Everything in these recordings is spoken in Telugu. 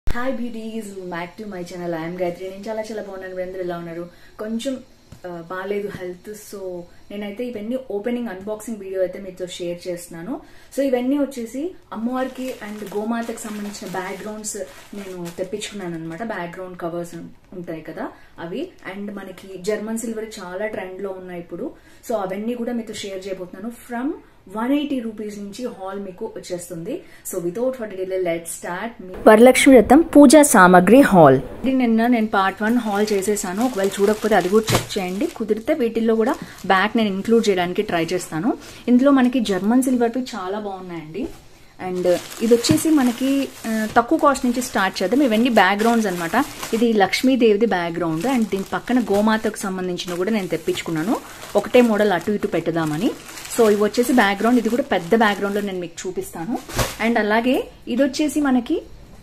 hi beauties back to my channel I'm Gayathri నేను చాలా చాలా బాగున్నాను మీరందరూ ఎలా ఉన్నారు కొంచెం ఆ, బాగాలేదు హెల్త్ సో నేనైతే ఇవన్నీ ఓపెనింగ్ అన్బాక్సింగ్ వీడియో అయితే మీతో షేర్ చేస్తున్నాను సో ఇవన్నీ వచ్చేసి అమ్మవారికి అండ్ గోమాతకి సంబంధించిన బ్యాక్గ్రౌండ్స్ నేను తెప్పించుకున్నాను అనమాట బ్యాక్గ్రౌండ్ కవర్స్ ఉంటాయి కదా అవి అండ్ మనకి జర్మన్ సిల్వర్ చాలా ట్రెండ్ లో ఉన్నాయి ఇప్పుడు సో అవన్నీ కూడా మీతో షేర్ చేయబోతున్నాను ఫ్రమ్ వన్ ఎయిటీ రూపీస్ నుంచి హాల్ మీకు వచ్చేస్తుంది so without for delay let start Varalakshmi Vratam pooja సామాగ్రి హాల్ ఇది నిన్న నేను పార్ట్ వన్ హాల్ చేసేసాను ఒకవేళ చూడకపోతే అది కూడా చెక్ చేయండి కుదిరితే వీటిల్లో కూడా బ్యాక్ నేను ఇంక్లూడ్ చేయడానికి ట్రై చేస్తాను ఇందులో మనకి జర్మన్ సిల్వర్వి చాలా బాగున్నాయండి అండ్ ఇది వచ్చేసి మనకి ఆ, తక్కువ కాస్ట్ నుంచి స్టార్ట్ చేద్దాం ఇవన్నీ బ్యాక్గ్రౌండ్స్ అనమాట ఇది లక్ష్మీదేవిది బ్యాక్గ్రౌండ్ అండ్ దీని పక్కన గోమాతకు సంబంధించిన కూడా నేను తెప్పించుకున్నాను ఒకటే మోడల్ అటు ఇటు పెట్టుదామని సో ఇవి వచ్చేసి బ్యాక్గ్రౌండ్ ఇది కూడా పెద్ద బ్యాక్గ్రౌండ్లో నేను మీకు చూపిస్తాను అండ్ అలాగే ఇది వచ్చేసి మనకి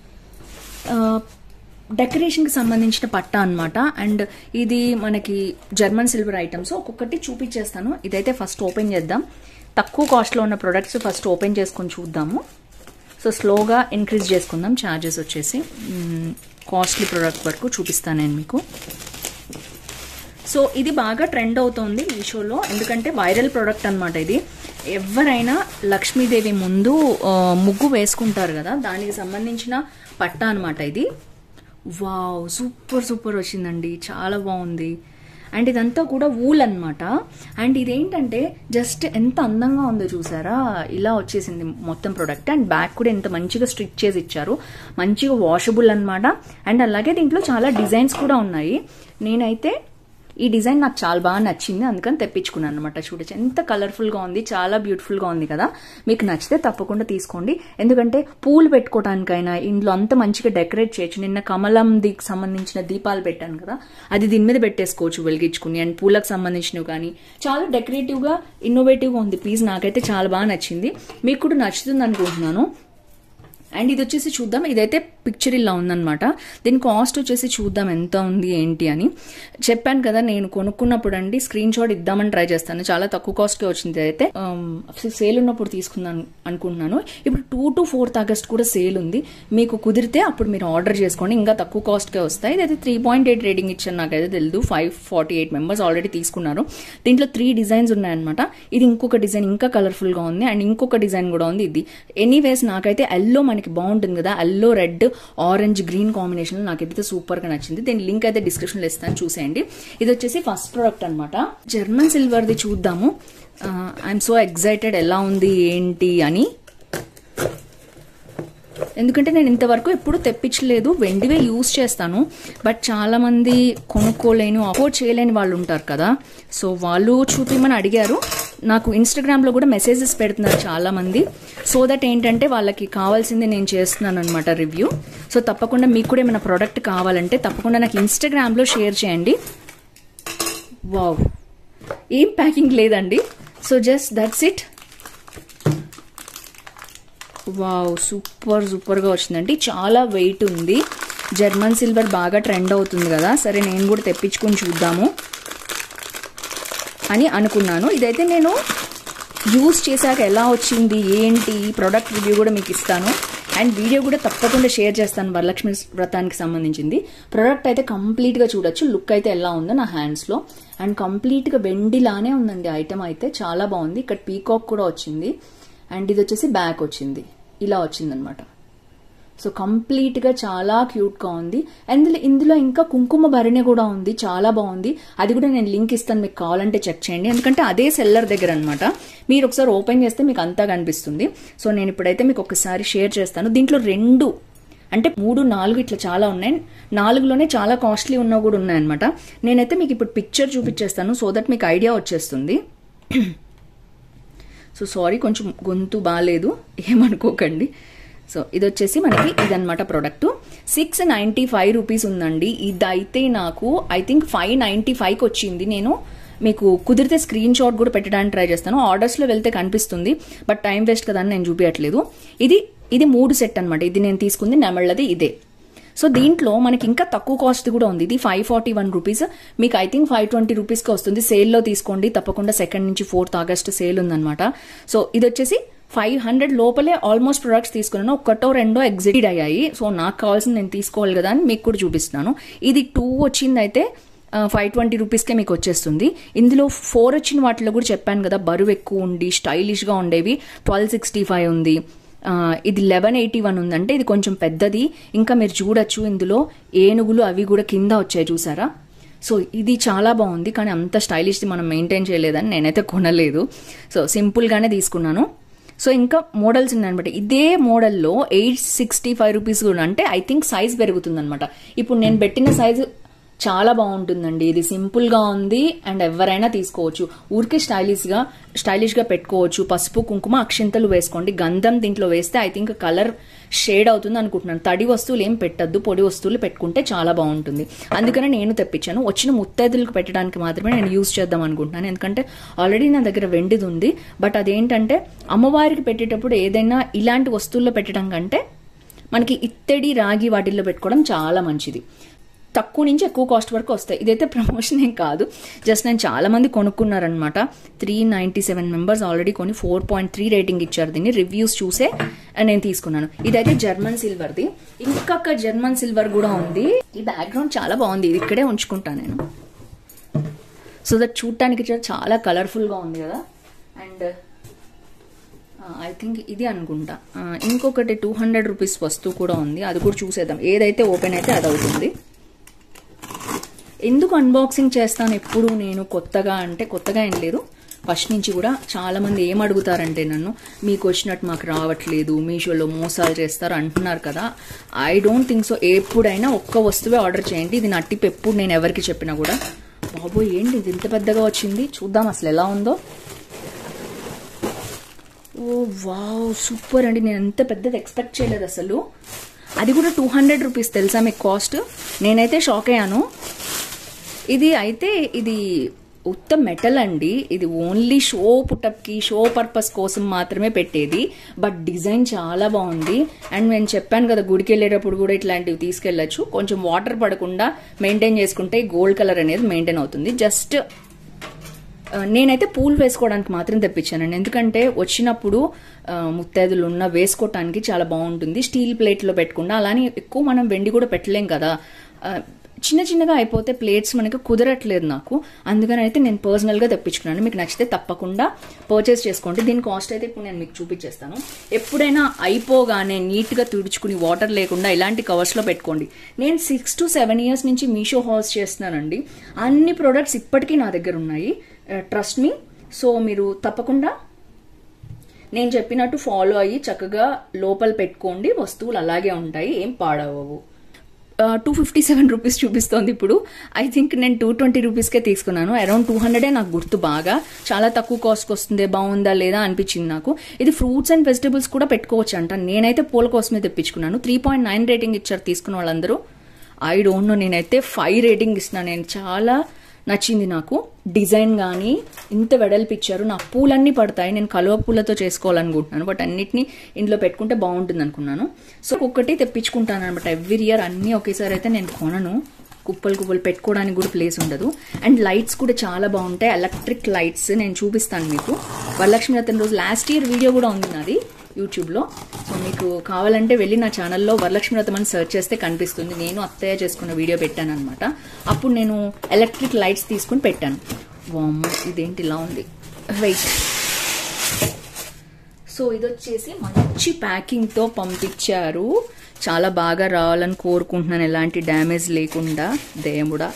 డెకరేషన్ కి సంబంధించిన పట్ట అన్నమాట అండ్ ఇది మనకి జర్మన్ సిల్వర్ ఐటమ్స్ ఒక్కొక్కటి చూపించేస్తాను ఇదైతే ఫస్ట్ ఓపెన్ చేద్దాం తక్కువ కాస్ట్ లో ఉన్న ప్రొడక్ట్స్ ఫస్ట్ ఓపెన్ చేసుకొని చూద్దాము సో స్లోగా ఇంక్రీజ్ చేసుకుందాం ఛార్జెస్ వచ్చేసి కాస్ట్లీ ప్రోడక్ట్ వరకు చూపిస్తాను నేను మీకు సో ఇది బాగా ట్రెండ్ అవుతోంది మీషోలో ఎందుకంటే వైరల్ ప్రోడక్ట్ అనమాట ఇది ఎవరైనా లక్ష్మీదేవి ముందు ఆ, ముగ్గు వేసుకుంటారు కదా దానికి సంబంధించిన పట్ట అనమాట ఇది వావ్ సూపర్ సూపర్ వచ్చిందండి చాలా బాగుంది అండ్ ఇదంతా కూడా వూల్ అన్నమాట అండ్ ఇదేంటంటే జస్ట్ ఎంత అందంగా ఉందో చూసారా ఇలా వచ్చేసింది మొత్తం ప్రోడక్ట్ అండ్ బ్యాక్ కూడా ఎంత మంచిగా స్టిచ్ చేసి ఇచ్చారు మంచిగా వాషబుల్ అన్నమాట అండ్ అలాగే దీంట్లో చాలా డిజైన్స్ కూడా ఉన్నాయి నేనైతే ఈ డిజైన్ నాకు చాలా బాగా నచ్చింది అందుకని తెప్పించుకున్నాను అనమాట చూడొచ్చు ఎంత కలర్ఫుల్ గా ఉంది చాలా బ్యూటిఫుల్ గా ఉంది కదా మీకు నచ్చితే తప్పకుండా తీసుకోండి ఎందుకంటే పూలు పెట్టుకోవడానికైనా ఇంట్లో అంత మంచిగా డెకరేట్ చేయొచ్చు నిన్న కమలం దిక్ సంబంధించిన దీపాలు పెట్టాను కదా అది దీని మీద పెట్టేసుకోవచ్చు వెలిగించుకుని అండ్ పూలకు సంబంధించినవి కానీ చాలా డెకరేటివ్ గా ఇన్నోవేటివ్ గా ఉంది పీస్ నాకైతే చాలా బాగా నచ్చింది మీకు కూడా నచ్చుతుంది అనుకుంటున్నాను అండ్ ఇది వచ్చేసి చూద్దాం ఇదైతే పిక్చర్ ఇలా ఉందన్నమాట దీని కాస్ట్ వచ్చేసి చూద్దాం ఎంత ఉంది ఏంటి అని చెప్పాను కదా నేను కొనుక్కున్నప్పుడు అండి స్క్రీన్ షాట్ ఇద్దామని ట్రై చేస్తాను చాలా తక్కువ కాస్ట్కే వచ్చింది అయితే సేల్ ఉన్నప్పుడు తీసుకుందాం అనుకుంటున్నాను ఇప్పుడు టూ టు ఫోర్త్ ఆగస్ట్ కూడా సేల్ ఉంది మీకు కుదిరితే అప్పుడు మీరు ఆర్డర్ చేసుకోండి ఇంకా తక్కువ కాస్ట్కే వస్తాయి ఇదైతే త్రీ పాయింట్ ఎయిట్ రేటింగ్ ఇచ్చాను నాకైతే తెలియదు five forty eight members already తీసుకున్నారు దీంట్లో త్రీ డిజైన్స్ ఉన్నాయన్నమాట ఇది ఇంకొక డిజైన్ ఇంకా కలర్ఫుల్ గా ఉంది అండ్ ఇంకొక డిజైన్ కూడా ఉంది ఇది ఎనీవేస్ నాకైతే ఎల్లో మనకి బాగుంటుంది కదా yellow red orange green combination నాకైతే సూపర్ గా నచ్చింది దీని లింక్ అయితే డిస్క్రిప్షన్ లో ఇస్తాను చూసేయండి ఇది వచ్చేసి ఫస్ట్ ప్రోడక్ట్ అనమాట జర్మన్ సిల్వర్ది చూద్దాము ఐఎమ్ సో ఎగ్జైటెడ్ ఎలా ఉంది ఏంటి అని ఎందుకంటే నేను ఇంతవరకు ఎప్పుడు తెప్పించలేదు వెండివే యూజ్ చేస్తాను బట్ చాలా మంది కొనుక్కోలేను అఫోర్డ్ చేయలేని వాళ్ళు ఉంటారు కదా సో వాళ్ళు చూపిమని అడిగారు నాకు ఇన్స్టాగ్రామ్ లో కూడా మెసేజెస్ పెడుతున్నారు చాలా మంది సో దట్ ఏంటంటే వాళ్ళకి కావాల్సింది నేను చేస్తున్నాను అనమాట రివ్యూ సో తప్పకుండా మీకు కూడా ఏమైనా ప్రోడక్ట్ కావాలంటే తప్పకుండా నాకు ఇన్స్టాగ్రామ్ లో షేర్ చేయండి వావ్ ఏం ప్యాకింగ్ లేదండి so just that's it wow super super గా వచ్చిందండి చాలా వెయిట్ ఉంది జర్మన్ సిల్వర్ బాగా ట్రెండ్ అవుతుంది కదా సరే నేను కూడా తెప్పించుకొని చూద్దాము అని అనుకున్నాను ఇదైతే నేను యూస్ చేశాక ఎలా వచ్చింది ఏంటి ప్రోడక్ట్ రివ్యూ కూడా మీకు ఇస్తాను అండ్ వీడియో కూడా తప్పకుండా షేర్ చేస్తాను వరలక్ష్మి వ్రతానికి సంబంధించింది ప్రోడక్ట్ అయితే కంప్లీట్ గా చూడొచ్చు లుక్ అయితే ఎలా ఉందో నా హ్యాండ్స్ లో అండ్ కంప్లీట్ గా వెండిలానే ఉందండి ఐటమ్ అయితే చాలా బాగుంది ఇక్కడ పీకాక్ కూడా వచ్చింది అండ్ ఇది వచ్చేసి బ్యాక్ వచ్చింది ఇలా వచ్చిందనమాట సో కంప్లీట్ గా చాలా క్యూట్ గా ఉంది అండ్ ఇందులో ఇంకా కుంకుమ భరణి కూడా ఉంది చాలా బాగుంది అది కూడా నేను లింక్ ఇస్తాను మీకు కావాలంటే చెక్ చేయండి ఎందుకంటే అదే సెల్లర్ దగ్గర అనమాట మీరు ఒకసారి ఓపెన్ చేస్తే మీకు అంతా కనిపిస్తుంది సో నేను ఇప్పుడైతే మీకు ఒకసారి షేర్ చేస్తాను దీంట్లో రెండు అంటే మూడు నాలుగు ఇట్లా చాలా ఉన్నాయి నాలుగులోనే చాలా కాస్ట్లీ ఉన్నవి కూడా ఉన్నాయన్నమాట నేనైతే మీకు ఇప్పుడు పిక్చర్ చూపించేస్తాను సో దట్ మీకు ఐడియా వచ్చేస్తుంది సో సారీ కొంచెం గొంతు బాగాలేదు ఏమనుకోకండి సో ఇది వచ్చేసి మనకి ఇదనమాట product six ninety five rupees ఉందండి ఇదైతే నాకు ఐ థింక్ ఫైవ్ నైంటీ ఫైవ్కి వచ్చింది నేను మీకు కుదిరితే స్క్రీన్ షాట్ కూడా పెట్టడానికి ట్రై చేస్తాను ఆర్డర్స్లో వెళ్తే కనిపిస్తుంది బట్ టైం వేస్ట్ కదా అని నేను చూపించట్లేదు ఇది ఇది మూడు సెట్ అనమాట ఇది నేను తీసుకుంది నెమళ్ళది ఇదే సో దీంట్లో మనకి ఇంకా తక్కువ కాస్ట్ కూడా ఉంది ఇది ఫైవ్ ఫార్టీ వన్ రూపీస్ మీకు ఐ థింక్ ఫైవ్ ట్వంటీ రూపీస్కి వస్తుంది సేల్లో తీసుకోండి తప్పకుండా సెకండ్ నుంచి ఫోర్త్ ఆగస్ట్ సేల్ ఉందన్నమాట సో ఇది వచ్చేసి ఫైవ్ హండ్రెడ్ లోపలే ఆల్మోస్ట్ ప్రొడక్ట్స్ తీసుకున్నాను ఒక్కటో రెండో ఎగ్జిట్ అయ్యాయి సో నాకు కావాల్సింది నేను తీసుకోవాలి కదా అని మీకు కూడా చూపిస్తున్నాను ఇది టూ వచ్చింది అయితే ఫైవ్ ట్వంటీ రూపీస్కే మీకు వచ్చేస్తుంది ఇందులో ఫోర్ వచ్చిన వాటిలో కూడా చెప్పాను కదా బరువు ఎక్కువ ఉండి స్టైలిష్గా ఉండేవి ట్వెల్వ్ సిక్స్టీ ఫైవ్ ఉంది ఆ, ఇది లెవెన్ ఎయిటీ వన్ ఉందంటే ఇది కొంచెం పెద్దది ఇంకా మీరు చూడొచ్చు ఇందులో ఏనుగులు అవి కూడా కింద వచ్చాయి చూసారా సో ఇది చాలా బాగుంది కానీ అంత స్టైలిష్ది మనం మెయింటైన్ చేయలేదని నేనైతే కొనలేదు సో సింపుల్గానే తీసుకున్నాను సో ఇంకా మోడల్స్ ఉన్నాయన్నమాట ఇదే మోడల్లో ఎయిట్ సిక్స్టీ ఫైవ్ రూపీస్ కూడా అంటే ఐ థింక్ సైజ్ పెరుగుతుంది అనమాట ఇప్పుడు నేను పెట్టిన సైజు చాలా బాగుంటుందండి ఇది సింపుల్ గా ఉంది అండ్ ఎవరైనా తీసుకోవచ్చు ఊరికే స్టైలిష్ గా స్టైలిష్ గా పెట్టుకోవచ్చు పసుపు కుంకుమ అక్షింతలు వేసుకోండి గంధం దీంట్లో వేస్తే ఐ థింక్ కలర్ షేడ్ అవుతుంది అనుకుంటున్నాను తడి వస్తువులు ఏం పెట్టద్దు పొడి వస్తువులు పెట్టుకుంటే చాలా బాగుంటుంది అందుకనే నేను తెప్పించాను వచ్చిన ముత్తైదులకు పెట్టడానికి మాత్రమే నేను యూజ్ చేద్దాం అనుకుంటున్నాను ఎందుకంటే ఆల్రెడీ నా దగ్గర వెండిది ఉంది బట్ అదేంటంటే అమ్మవారికి పెట్టేటప్పుడు ఏదైనా ఇలాంటి వస్తువుల్లో పెట్టడం కంటే మనకి ఇత్తడి రాగి వాటిల్లో పెట్టుకోవడం చాలా మంచిది తక్కువ నుంచి ఎక్కువ కాస్ట్ వరకు వస్తాయి ఇదైతే ప్రమోషన్ ఏం కాదు జస్ట్ నేను చాలా మంది కొనుక్కున్నారనమాట three ninety seven members already కొని ఫోర్ పాయింట్ త్రీ రేటింగ్ ఇచ్చారు దీన్ని రివ్యూస్ చూసే నేను తీసుకున్నాను ఇదైతే జర్మన్ సిల్వర్ది ఇంకొక జర్మన్ సిల్వర్ కూడా ఉంది ఈ బ్యాక్గ్రౌండ్ చాలా బాగుంది ఇది ఇక్కడే ఉంచుకుంటాను నేను సో దట్ చూడటానికి చాలా కలర్ఫుల్గా ఉంది కదా అండ్ ఐ థింక్ ఇది అనుకుంటా ఆ, ఇంకొకటి టూ హండ్రెడ్ రూపీస్ వస్తువు కూడా ఉంది అది కూడా చూసేద్దాం ఏదైతే ఓపెన్ అయితే అది అవుతుంది ఎందుకు అన్బాక్సింగ్ చేస్తాను ఎప్పుడు నేను కొత్తగా అంటే కొత్తగా ఏం లేదు ఫస్ట్ నుంచి కూడా చాలా మంది ఏం అడుగుతారంటే నన్ను మీకు వచ్చినట్టు మాకు రావట్లేదు మీషోలో మోసాలు చేస్తారు అంటున్నారు కదా ఐ డోంట్ థింక్ సో ఎప్పుడైనా ఒక్క వస్తువే ఆర్డర్ చేయండి ఇది నా టిప్ ఎప్పుడు నేను ఎవరికి చెప్పినా కూడా బాబోయ్ ఏంటి ఇది ఇంత పెద్దగా వచ్చింది చూద్దాం అసలు ఎలా ఉందో ఓ వావ్ సూపర్ అండి నేను ఎంత పెద్దది ఎక్స్పెక్ట్ చేయలేదు అసలు అది కూడా టూ హండ్రెడ్ రూపీస్ తెలుసా మీకు కాస్ట్ నేనైతే షాక్ అయ్యాను ఇది అయితే ఇది ఉత్త మెటల్ అండి ఇది ఓన్లీ షో పుటప్కి షో పర్పస్ కోసం మాత్రమే పెట్టేది బట్ డిజైన్ చాలా బాగుంది అండ్ నేను చెప్పాను కదా గుడికి వెళ్ళేటప్పుడు కూడా ఇట్లాంటివి తీసుకెళ్ళచ్చు కొంచెం వాటర్ పడకుండా మెయింటైన్ చేసుకుంటే గోల్డ్ కలర్ అనేది మెయింటైన్ అవుతుంది జస్ట్ ఆ, నేనైతే పూలు వేసుకోవడానికి మాత్రం తెప్పించానండి ఎందుకంటే వచ్చినప్పుడు ఆ, ముత్తైదులు ఉన్న వేసుకోవటానికి చాలా బాగుంటుంది స్టీల్ ప్లేట్లో పెట్టకుండా అలానే ఎక్కువ మనం వెండి కూడా పెట్టలేం కదా ఆ, చిన్న చిన్నగా అయిపోతే ప్లేట్స్ మనకి కుదరట్లేదు నాకు అందుకని అయితే నేను పర్సనల్గా తెప్పించుకున్నాను మీకు నచ్చితే తప్పకుండా పర్చేస్ చేసుకోండి దీని కాస్ట్ అయితే ఇప్పుడు నేను మీకు చూపించేస్తాను ఎప్పుడైనా అయిపోగానే నీట్గా తుడుచుకుని వాటర్ లేకుండా ఇలాంటి కవర్స్లో పెట్టుకోండి నేను సిక్స్ టు సెవెన్ ఇయర్స్ నుంచి మీషో హాల్స్ చేస్తున్నానండి అన్ని ప్రొడక్ట్స్ ఇప్పటికీ నా దగ్గర ఉన్నాయి ట్రస్ట్ మీ సో మీరు తప్పకుండా నేను చెప్పినట్టు ఫాలో అయ్యి చక్కగా లోపల పెట్టుకోండి వస్తువులు అలాగే ఉంటాయి ఏం పాడవవు టూ ఫిఫ్టీ సెవెన్ రూపీస్ చూపిస్తోంది ఇప్పుడు ఐ థింక్ నేను టూ ట్వంటీ రూపీస్కే తీసుకున్నాను అరౌండ్ టూ హండ్రెడే నాకు గుర్తు బాగా చాలా తక్కువ కాస్ట్కి వస్తుంది బాగుందా లేదా అనిపించింది నాకు ఇది ఫ్రూట్స్ అండ్ వెజిటబుల్స్ కూడా పెట్టుకోవచ్చు అంట నేనైతే పూల కోసమే తెప్పించుకున్నాను త్రీ పాయింట్ నైన్ రేటింగ్ ఇచ్చారు తీసుకున్న వాళ్ళందరూ ఐ డోంట్ నో నేనైతే ఫైవ్ రేటింగ్ ఇస్తున్నాను నేను చాలా నచ్చింది నాకు డిజైన్ కానీ ఇంత వెడల్పు ఇచ్చారు నా పూలన్నీ పడతాయి నేను కలువ పూలతో చేసుకోవాలనుకుంటున్నాను బట్ అన్నిటిని ఇంట్లో పెట్టుకుంటే బాగుంటుంది అనుకున్నాను సో ఒక్కటి తెప్పించుకుంటాను అనమాట ఎవ్రీ ఇయర్ అన్నీ ఒకేసారి అయితే నేను కొనను కుప్పలు కుప్పలు పెట్టుకోవడానికి కూడా ప్లేస్ ఉండదు అండ్ లైట్స్ కూడా చాలా బాగుంటాయి ఎలక్ట్రిక్ లైట్స్ నేను చూపిస్తాను మీకు వరలక్ష్మి రతన్ రోజు లాస్ట్ ఇయర్ వీడియో కూడా ఉంది నాది యూట్యూబ్లో సో మీకు కావాలంటే వెళ్ళి నా ఛానల్లో వరలక్ష్మి వ్రతం అని సెర్చ్ చేస్తే కనిపిస్తుంది నేను అత్తయ్య చేసుకున్న వీడియో పెట్టాను అనమాట అప్పుడు నేను ఎలక్ట్రిక్ లైట్స్ తీసుకుని పెట్టాను వామ్ ఇదేంటి ఇలా ఉంది వెయిట్ సో ఇది వచ్చేసి మంచి ప్యాకింగ్తో పంపించారు చాలా బాగా రావాలని కోరుకుంటున్నాను ఎలాంటి డ్యామేజ్ లేకుండా దేవుడా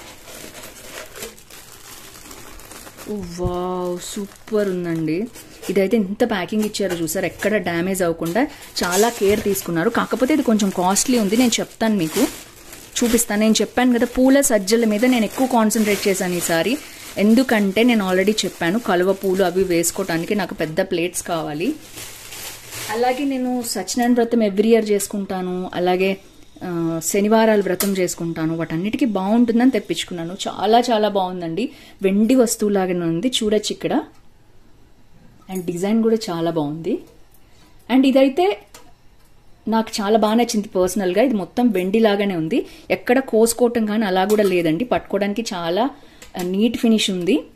వావ్ సూపర్ ఉందండి ఇదైతే ఎంత ప్యాకింగ్ ఇచ్చారో చూసారు ఎక్కడ డ్యామేజ్ అవ్వకుండా చాలా కేర్ తీసుకున్నారు కాకపోతే ఇది కొంచెం కాస్ట్లీ ఉంది నేను చెప్తాను మీకు చూపిస్తాను నేను చెప్పాను కదా పూల సజ్జల మీద నేను ఎక్కువ కాన్సన్ట్రేట్ చేశాను ఈసారి ఎందుకంటే నేను ఆల్రెడీ చెప్పాను కలువ పూలు అవి వేసుకోవటానికి నాకు పెద్ద ప్లేట్స్ కావాలి అలాగే నేను సత్యనారాయణ వ్రతం ఎవ్రీ ఇయర్ చేసుకుంటాను అలాగే ఆ, శనివారాలు వ్రతం చేసుకుంటాను వాటన్నిటికీ బాగుంటుందని తెప్పించుకున్నాను చాలా చాలా బాగుందండి వెండి వస్తువులాగానే ఉంది చూడొచ్చు ఇక్కడ అండ్ డిజైన్ కూడా చాలా బాగుంది అండ్ ఇదైతే నాకు చాలా బాగా నచ్చింది పర్సనల్గా ఇది మొత్తం వెండి లాగానే ఉంది ఎక్కడ కోసుకోవటం కానీ అలా కూడా లేదండి పట్టుకోవడానికి చాలా నీట్ ఫినిష్ ఉంది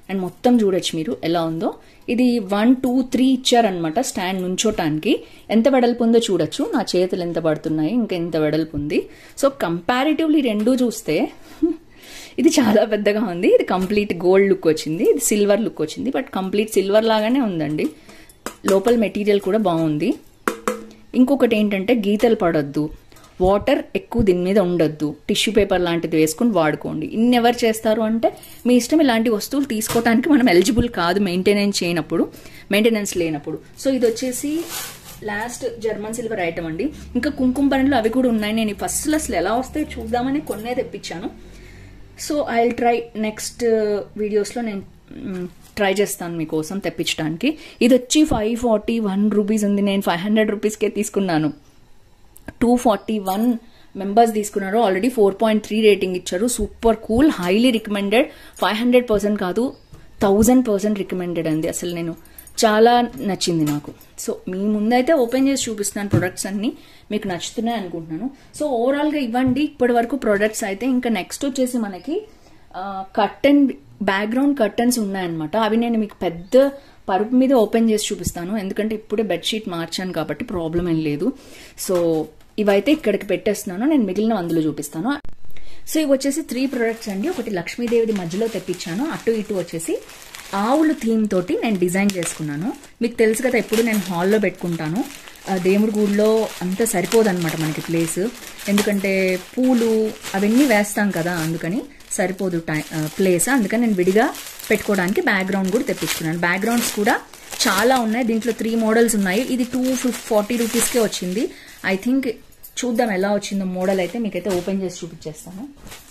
అండ్ మొత్తం చూడొచ్చు మీరు ఎలా ఉందో ఇది వన్ టూ త్రీ ఇచ్చారనమాట స్టాండ్ నుంచోటానికి ఎంత వెడల్పు ఉందో చూడొచ్చు నా చేతులు ఎంత పడుతున్నాయి ఇంకా ఎంత వెడల్పు ఉంది సో కంపారిటివ్లీ రెండు చూస్తే ఇది చాలా పెద్దగా ఉంది ఇది కంప్లీట్ గోల్డ్ లుక్ వచ్చింది ఇది సిల్వర్ లుక్ వచ్చింది బట్ కంప్లీట్ సిల్వర్ లాగానే ఉందండి లోపల మెటీరియల్ కూడా బాగుంది ఇంకొకటి ఏంటంటే గీతలు పడొద్దు వాటర్ ఎక్కువ దీని మీద ఉండొద్దు టిష్యూ పేపర్ లాంటిది వేసుకుని వాడుకోండి ఇన్ని ఎవరు చేస్తారు అంటే మీ ఇష్టం ఇలాంటి వస్తువులు తీసుకోవడానికి మనం ఎలిజిబుల్ కాదు మెయింటెనెన్స్ చేయనప్పుడు మెయింటెనెన్స్ లేనప్పుడు సో ఇది వచ్చేసి లాస్ట్ జర్మన్ సిల్వర్ ఐటమ్ అండి ఇంకా కుంకుమ పనులు అవి కూడా ఉన్నాయి నేను ఫస్ట్లో అసలు ఎలా వస్తాయి చూద్దామని కొన్నే తెప్పించాను సో ఐ ట్రై నెక్స్ట్ వీడియోస్లో నేను ట్రై చేస్తాను మీకోసం తెప్పించడానికి ఇది వచ్చి ఫైవ్ ఫార్టీ వన్ రూపీస్ ఉంది నేను ఫైవ్ హండ్రెడ్ రూపీస్కే తీసుకున్నాను టూ ఫార్టీ వన్ మెంబర్స్ తీసుకున్నారు already four point three rating ఇచ్చారు super cool highly recommended five hundred percent కాదు థౌజండ్ పర్సెంట్ రికమెండెడ్ అండి అసలు నేను చాలా నచ్చింది నాకు సో మీ ముందైతే ఓపెన్ చేసి చూపిస్తున్నాను ప్రొడక్ట్స్ అన్ని మీకు నచ్చుతున్నాయి అనుకుంటున్నాను సో ఓవరాల్గా ఇవ్వండి ఇప్పటి వరకు ప్రొడక్ట్స్ అయితే ఇంకా నెక్స్ట్ వచ్చేసి మనకి కర్టన్ బ్యాక్గ్రౌండ్ కర్టన్స్ ఉన్నాయన్నమాట అవి నేను మీకు పెద్ద పరుపు మీద ఓపెన్ చేసి చూపిస్తాను ఎందుకంటే ఇప్పుడే బెడ్షీట్ మార్చాను కాబట్టి ప్రాబ్లం ఏం లేదు సో ఇవైతే ఇక్కడికి పెట్టేస్తున్నాను నేను మిగిలిన అందులో చూపిస్తాను సో ఇవి వచ్చేసి త్రీ ప్రొడక్ట్స్ అండి ఒకటి లక్ష్మీదేవిది మధ్యలో తెప్పించాను అటు ఇటు వచ్చేసి ఆవులు థీమ్ తోటి నేను డిజైన్ చేసుకున్నాను మీకు తెలుసు కదా ఎప్పుడు నేను హాల్లో పెట్టుకుంటాను ఆ దేవుడి గుడిలో అంత సరిపోదన్నమాట మనకి ప్లేస్ ఎందుకంటే పూలు అవన్నీ వేస్తాం కదా అందుకని సరిపోదు టై ప్లేస్ అందుకని నేను విడిగా పెట్టుకోవడానికి బ్యాక్గ్రౌండ్ కూడా తెప్పించుకున్నాను బ్యాక్గ్రౌండ్స్ కూడా చాలా ఉన్నాయి దీంట్లో త్రీ మోడల్స్ ఉన్నాయి ఇది టూ ఫార్టీ రూపీస్కే వచ్చింది ఐ థింక్ చూద్దాం ఎలా వచ్చిందో మోడల్ అయితే మీకైతే ఓపెన్ చేసి చూపించేస్తాను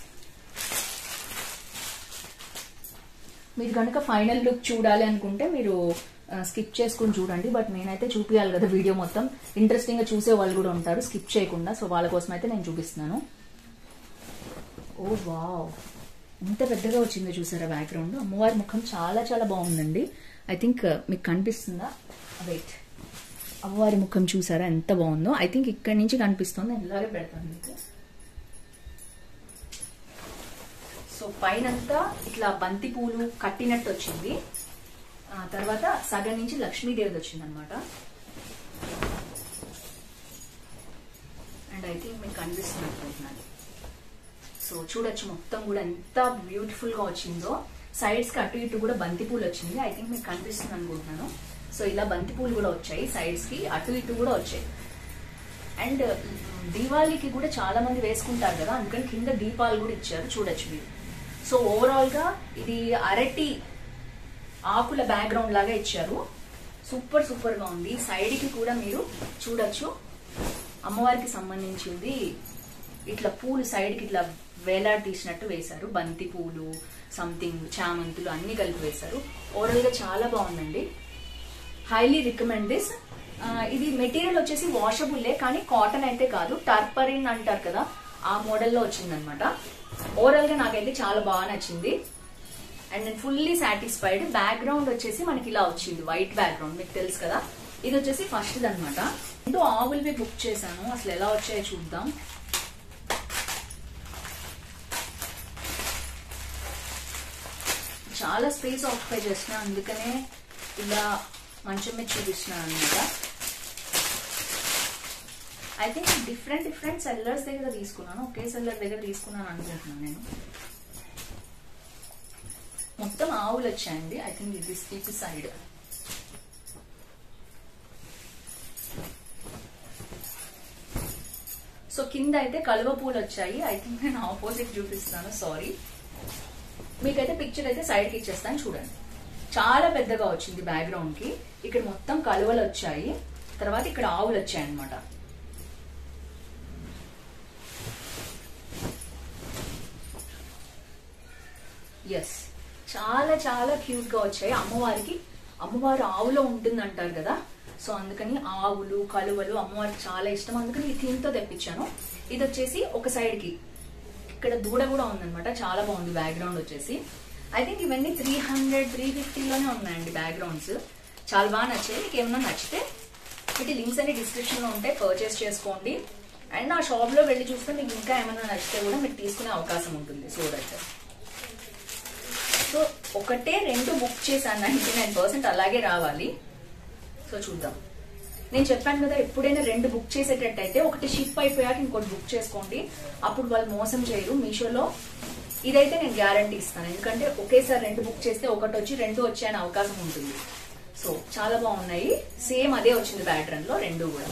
మీరు కనుక ఫైనల్ లుక్ చూడాలి అనుకుంటే మీరు స్కిప్ చేసుకుని చూడండి బట్ నేనైతే చూపించాలి కదా వీడియో మొత్తం ఇంట్రెస్టింగ్ గా చూసే వాళ్ళు కూడా ఉంటారు స్కిప్ చేయకుండా సో వాళ్ళ కోసం అయితే నేను చూపిస్తున్నాను ఓ వావ్ ఎంత పెద్దగా వచ్చిందో చూసారా బ్యాక్గ్రౌండ్ అమ్మవారి ముఖం చాలా చాలా బాగుందండి ఐ థింక్ మీకు కనిపిస్తుందా వెయిట్ అమ్మవారి ముఖం చూసారా ఎంత బాగుందో ఐ థింక్ ఇక్కడి నుంచి కనిపిస్తుంది నేను ఇలాగే పెడతాను మీకు సో పైనంతా ఇట్లా బంతి పూలు కట్టినట్టు వచ్చింది ఆ తర్వాత సగం నుంచి లక్ష్మీదేవిది వచ్చింది అనమాట అండ్ ఐ థింక్ మీకు కనిపిస్తుంది అనుకుంటున్నాను సో చూడొచ్చు మొత్తం కూడా ఎంత బ్యూటిఫుల్ గా వచ్చిందో సైడ్స్ కి అటు ఇటు కూడా బంతి పూలు వచ్చింది ఐ థింక్ మీకు కనిపిస్తుంది అనుకుంటున్నాను సో ఇలా బంతి పూలు కూడా వచ్చాయి సైడ్స్ కి అటు ఇటు కూడా వచ్చాయి అండ్ దీవాళికి కూడా చాలా మంది వేసుకుంటారు కదా అందుకని కింద దీపాలు కూడా ఇచ్చారు చూడొచ్చు మీరు సో ఓవరాల్ గా ఇది అరటి ఆకుల బ్యాక్గ్రౌండ్ లాగా ఇచ్చారు సూపర్ సూపర్ గా ఉంది సైడ్ కి కూడా మీరు చూడొచ్చు అమ్మవారికి సంబంధించింది ఇట్లా పూలు సైడ్ కి ఇట్లా వేలాడి తీసినట్టు వేశారు బంతి పూలు సంథింగ్ చామంతులు అన్ని కలిపి వేశారు ఓవరాల్ గా చాలా బాగుందండి హైలీ రికమెండ్ దిస్ ఇది మెటీరియల్ వచ్చేసి వాషబుల్లే కానీ కాటన్ అయితే కాదు టర్పరిన్ అంటారు కదా ఆ మోడల్లో వచ్చిందనమాట ఓవరాల్ గా నాకైతే చాలా బాగా నచ్చింది అండ్ నేను ఫుల్లీ సాటిస్ఫైడ్ బ్యాక్గ్రౌండ్ వచ్చేసి మనకి ఇలా వచ్చింది వైట్ బ్యాక్గ్రౌండ్ మీకు తెలుసు కదా ఇది వచ్చేసి ఫస్ట్ అనమాట రెండు ఆవులవి బుక్ చేశాను అసలు ఎలా వచ్చాయో చూద్దాం చాలా స్పేస్ ఆక్యుపై చేసిన అందుకనే ఇలా మంచం మీద చూపిస్తున్నాను అనమాట I think different different sellers దగ్గర తీసుకున్నాను ఒకే సెల్లర్ దగ్గర తీసుకున్నాను అనుకుంటున్నాను నేను మొత్తం ఆవులు వచ్చాయండి ఐ థింక్ ఇది స్టీప్ సైడ్ సో కింద అయితే కలువ పూలు వచ్చాయి ఐ థింక్ నేను ఆపోజిట్ చూపిస్తాను సారీ మీకైతే పిక్చర్ అయితే సైడ్ కి ఇచ్చేస్తాను చూడండి చాలా పెద్దగా వచ్చింది బ్యాక్గ్రౌండ్ కి ఇక్కడ మొత్తం కలువలు వచ్చాయి తర్వాత ఇక్కడ ఆవులు వచ్చాయి అనమాట ఎస్ చాలా చాలా క్యూట్ గా వచ్చాయి అమ్మవారికి అమ్మవారు ఆవులో ఉంటుంది అంటారు కదా సో అందుకని ఆవులు కలువలు అమ్మవారికి చాలా ఇష్టం అందుకని ఈ థీమ్ తో తెప్పించాను ఇది వచ్చేసి ఒక సైడ్ కి ఇక్కడ దూడ కూడా ఉందన్నమాట చాలా బాగుంది బ్యాక్గ్రౌండ్ వచ్చేసి ఐ థింక్ ఇవన్నీ త్రీ హండ్రెడ్ త్రీ ఫిఫ్టీలోనే ఉన్నాయండి బ్యాక్గ్రౌండ్స్ చాలా బాగా నచ్చాయి మీకు ఏమన్నా నచ్చితే వీటి లింక్స్ అన్ని డిస్క్రిప్షన్ లో ఉంటాయి పర్చేస్ చేసుకోండి అండ్ నా షాప్ లో వెళ్ళి చూస్తే మీకు ఇంకా ఏమైనా నచ్చితే కూడా మీరు తీసుకునే అవకాశం ఉంటుంది సో దట్ సో ఒకటే రెండు బుక్ చేశాను నైన్టీ నైన్ పర్సెంట్ అలాగే రావాలి సో చూద్దాం నేను చెప్పాను కదా ఎప్పుడైనా రెండు బుక్ చేసేటట్టయితే ఒకటి షిప్ అయిపోయాక ఇంకోటి బుక్ చేసుకోండి అప్పుడు వాళ్ళు మోసం చేయరు మీషోలో ఇదైతే నేను గ్యారంటీ ఇస్తాను ఎందుకంటే ఒకేసారి రెండు బుక్ చేస్తే ఒకటి వచ్చి రెండు వచ్చే అవకాశం ఉంటుంది సో చాలా బాగున్నాయి సేమ్ అదే వచ్చింది ప్యాటర్న్ లో రెండు కూడా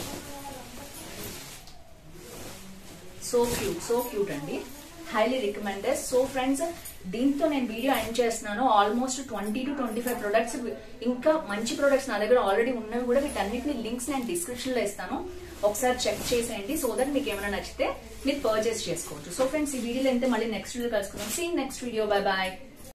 సో క్యూట్ సో క్యూట్ అండి హైలీ రికమెండెడ్ సో ఫ్రెండ్స్ దీంతో నేను వీడియో ఎండ్ చేస్తున్నాను almost twenty to twenty five products ఇంకా మంచి ప్రొడక్ట్స్ నా దగ్గర ఆల్రెడీ ఉన్నవి కూడా వీటన్నిటిని లింక్స్ నేను డిస్క్రిప్షన్ లో ఇస్తాను ఒకసారి చెక్ చేసేయండి సో దట్ మీకు ఏమైనా నచ్చితే మీరు పర్చేస్ చేసుకోవచ్చు సో ఫ్రెండ్స్ ఈ వీడియోలో అయితే మళ్ళీ నెక్స్ట్ వీడియో కలుసుకుందాం see next video bye bye